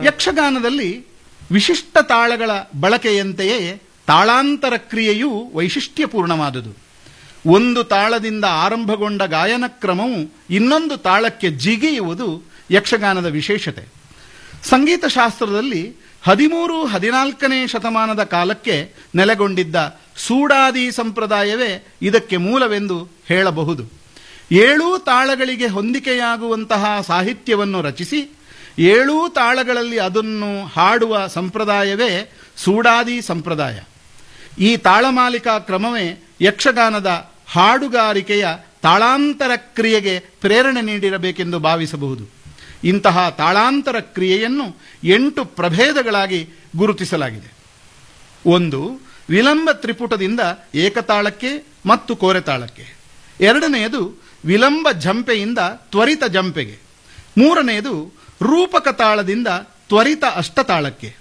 ಯಕ್ಷಗಾನದಲ್ಲಿ ವಿಶಿಷ್ಟ ತಾಳಗಳ ಬಳಕೆಯಂತೆಯೇ ತಾಳಾಂತರ ಕ್ರಿಯೆಯೂ ವೈಶಿಷ್ಟ್ಯಪೂರ್ಣವಾದುದು ಒಂದು ತಾಳದಿಂದ ಆರಂಭಗೊಂಡ ಗಾಯನ ಕ್ರಮವು ಇನ್ನೊಂದು ತಾಳಕ್ಕೆ ಜಿಗಿಯುವುದು ಯಕ್ಷಗಾನದ ವಿಶೇಷತೆ ಸಂಗೀತ ಶಾಸ್ತ್ರದಲ್ಲಿ ಹದಿಮೂರು ಹದಿನಾಲ್ಕನೇ ಶತಮಾನದ ಕಾಲಕ್ಕೆ ನೆಲೆಗೊಂಡಿದ್ದ ಸೂಡಾದಿ ಸಂಪ್ರದಾಯವೇ ಇದಕ್ಕೆ ಮೂಲವೆಂದು ಹೇಳಬಹುದು ಏಳೂ ತಾಳಗಳಿಗೆ ಹೊಂದಿಕೆಯಾಗುವಂತಹ ಸಾಹಿತ್ಯವನ್ನು ರಚಿಸಿ ಏಳೂ ತಾಳಗಳಲ್ಲಿ ಅದನ್ನು ಹಾಡುವ ಸಂಪ್ರದಾಯವೇ ಸೂಡಾದಿ ಸಂಪ್ರದಾಯ ಈ ತಾಳಮಾಲಿಕಾ ಕ್ರಮವೇ ಯಕ್ಷಗಾನದ ಹಾಡುಗಾರಿಕೆಯ ತಾಳಾಂತರ ಕ್ರಿಯೆಗೆ ಪ್ರೇರಣೆ ನೀಡಿರಬೇಕೆಂದು ಭಾವಿಸಬಹುದು ಇಂತಹ ತಾಳಾಂತರ ಕ್ರಿಯೆಯನ್ನು ಎಂಟು ಪ್ರಭೇದಗಳಾಗಿ ಗುರುತಿಸಲಾಗಿದೆ ಒಂದು ವಿಲಂಬ ತ್ರಿಪುಟದಿಂದ ಏಕತಾಳಕ್ಕೆ ಮತ್ತು ಕೋರೆತಾಳಕ್ಕೆ ಎರಡನೆಯದು ವಿಲಂಬ ಜಂಪೆಯಿಂದ ತ್ವರಿತ ಜಂಪೆಗೆ ಮೂರನೆಯದು ರೂಪಕ ತಾಳದಿಂದ ತ್ವರಿತ ಅಷ್ಟತಾಳಕ್ಕೆ